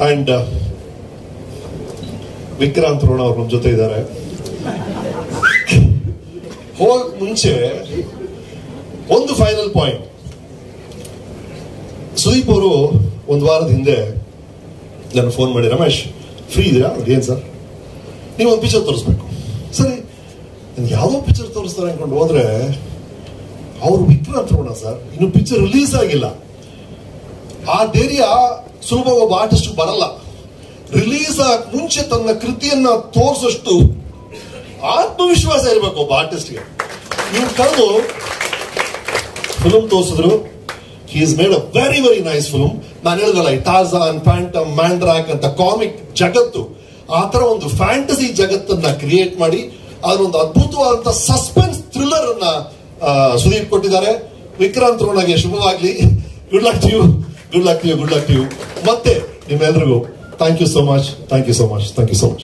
and Vikrant Ron ಅವ್ರು ನಮ್ಮ ಜೊತೆ ಇದ್ದಾರೆ ಹೋಗಕ್ ಮುಂಚೆ ಒಂದು ಫೈನಲ್ ಪಾಯಿಂಟ್ ಸುದೀಪ್ ಅವರು ಒಂದು ವಾರದ ಹಿಂದೆ ನಾನು ಫೋನ್ ಮಾಡಿ ರಮೇಶ್ ಫ್ರೀ ಇದೆಯಾ ಏನ್ ಸರ್ ನೀವು ಒಂದು ಪಿಕ್ಚರ್ ತೋರಿಸ್ಬೇಕು ಸರಿ ನಾನು ಯಾವುದೋ ಪಿಕ್ಚರ್ ತೋರಿಸ್ತಾರೆ ಅನ್ಕೊಂಡು ಹೋದ್ರೆ ಅವರು ವಿಕ್ರಾಂತ್ ರೋಣ ಸರ್ ಇನ್ನು ಪಿಕ್ಚರ್ ರಿಲೀಸ್ ಆಗಿಲ್ಲ ಆ ಧೈರ್ಯ ಸುಲಭ ಒಬ್ಬ ಆರ್ಟಿಸ್ಟ್ ಬರಲ್ಲ ರಿಲೀಸ್ ಆಗ ಮುಂಚೆ ತನ್ನ ಕೃತಿಯನ್ನ ತೋರಿಸಷ್ಟು ಆತ್ಮವಿಶ್ವಾಸ ಇರಬೇಕು ಒಬ್ಬ ಆರ್ಟಿಸ್ಟ್ಗೆ ಇವ್ರು ಕಳೆದು ಫಿಲ್ಮ್ ತೋರಿಸಿದ್ರು he is made a very very nice film ನಾನು ಹೇಳಿದಲ್ಲ ಈ ಟಾರ್ಜಾನ್ ಫ್ಯಾಂಟಮ್ ಮ್ಯಾಂಡ್ರಾಕ್ ಅಂತ ಕಾಮಿಕ್ ಜಗತ್ತು ಆ ತರ ಒಂದು ಫ್ಯಾಂಟಸಿ ಜಗತ್ತನ್ನ ಕ್ರಿಯೇಟ್ ಮಾಡಿ ಅದನ್ನೊಂದು ಅದ್ಭುತವಾದಂತ ಸಸ್ಪೆನ್ಸ್ ಥ್ರಿಲ್ಲರ್ ಅನ್ನ ಆ, ಸುದೀಪ್ ಕೊಟ್ಟಿದ್ದಾರೆ ವಿಕ್ರಾಂತ್ ರೋಣಗೆ ಶುಭವಾಗ್ಲಿ good luck to you good luck to you good luck to you ಮತ್ತೆ ನಿಮ್ಮೆಲ್ರಿಗೂ thank you so much thank you so much thank you so much